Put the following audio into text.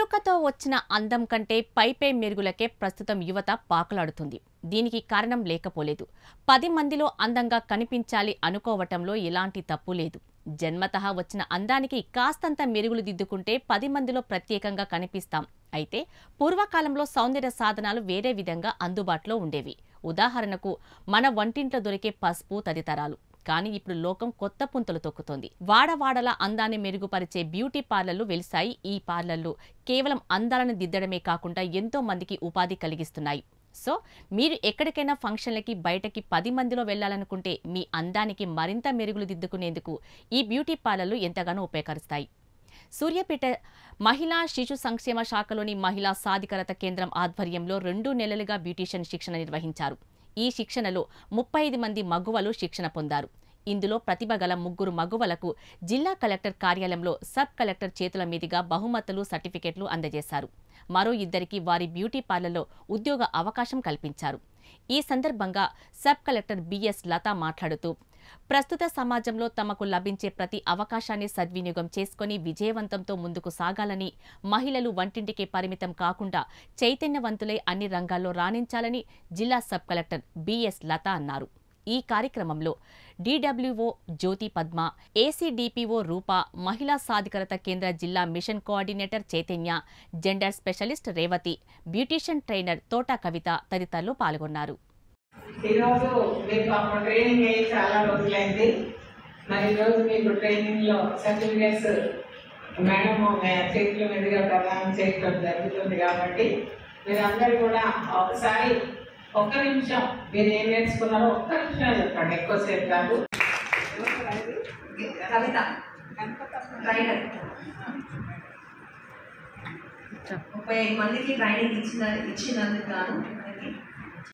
పుట్టుకతో వచ్చిన అందం కంటే పైపై మెరుగులకే ప్రస్తుతం యువత పాకులాడుతుంది దీనికి కారణం లేకపోలేదు పది మందిలో అందంగా కనిపించాలి అనుకోవటంలో ఎలాంటి తప్పు లేదు జన్మతః వచ్చిన అందానికి కాస్తంత మెరుగులు దిద్దుకుంటే పది మందిలో ప్రత్యేకంగా కనిపిస్తాం అయితే పూర్వకాలంలో సౌందర్య సాధనాలు వేరే విధంగా అందుబాటులో ఉండేవి ఉదాహరణకు మన వంటింట్లో దొరికే పసుపు తదితరాలు కానీ ఇప్పుడు లోకం కొత్త పుంతలు తొక్కుతోంది వాడవాడలా అందాన్ని మెరుగుపరిచే బ్యూటీ పార్లర్లు వెలిశాయి ఈ పార్లర్లు కేవలం అందాలను దిద్దడమే కాకుండా ఎంతో మందికి ఉపాధి కలిగిస్తున్నాయి సో మీరు ఎక్కడికైనా ఫంక్షన్లకి బయటకి పది మందిలో వెళ్ళాలనుకుంటే మీ అందానికి మరింత మెరుగులు దిద్దుకునేందుకు ఈ బ్యూటీ పార్లర్లు ఎంతగానో ఉపయోగకరిస్తాయి సూర్యాపేట మహిళా శిశు సంక్షేమ శాఖలోని మహిళా సాధికారత కేంద్రం ఆధ్వర్యంలో రెండు నెలలుగా బ్యూటీషియన్ శిక్షణ నిర్వహించారు ఈ శిక్షణలో ముప్పై ఐదు మంది మగువలు శిక్షణ పొందారు ఇందులో ప్రతిభ గల ముగ్గురు మగువలకు జిల్లా కలెక్టర్ కార్యాలయంలో సబ్ కలెక్టర్ చేతుల మీదుగా బహుమతులు సర్టిఫికెట్లు అందజేశారు మరో ఇద్దరికి వారి బ్యూటీ పార్లర్లో ఉద్యోగ అవకాశం కల్పించారు ఈ సందర్భంగా సబ్ కలెక్టర్ బిఎస్ లత మాట్లాడుతూ ప్రస్తుత సమాజంలో తమకు లభించే ప్రతి అవకాశాన్ని సద్వినియోగం చేసుకుని విజయవంతంతో ముందుకు సాగాలని మహిళలు వంటింటికే పరిమితం కాకుండా చైతన్యవంతులై అన్ని రంగాల్లో రాణించాలని జిల్లా సబ్ కలెక్టర్ బిఎస్ లత అన్నారు ఈ కార్యక్రమంలో డీడబ్ల్యూఓ జ్యోతి పద్మ ఏసీడీపీఓ రూప మహిళా సాధికారత కేంద్ర జిల్లా mission coordinator Chaitanya gender specialist Revathi beautician trainer Thota Kavitha తదితరులు పాల్గొన్నారు ఈరోజు మీకు పాపం ట్రైనింగ్ అయ్యి చాలా రోజులైంది మరి ఈరోజు మీకు ట్రైనింగ్ లో సర్టిఫికేట్స్ మేడం చేతుల మీదుగా ప్రదానం చేయడం జరుగుతుంది కాబట్టి మీరందరూ కూడా ఒకసారి ఒక్క నిమిషం మీరు ఏం నేర్చుకున్నారో ఒక్క నిమిషం చెప్పండి ఎక్కువసేపు కాదు కవిత ట్రైనర్ ముప్పై ఐదు మందికి ట్రైనింగ్ ఇచ్చిన ఇచ్చినందుకు గాను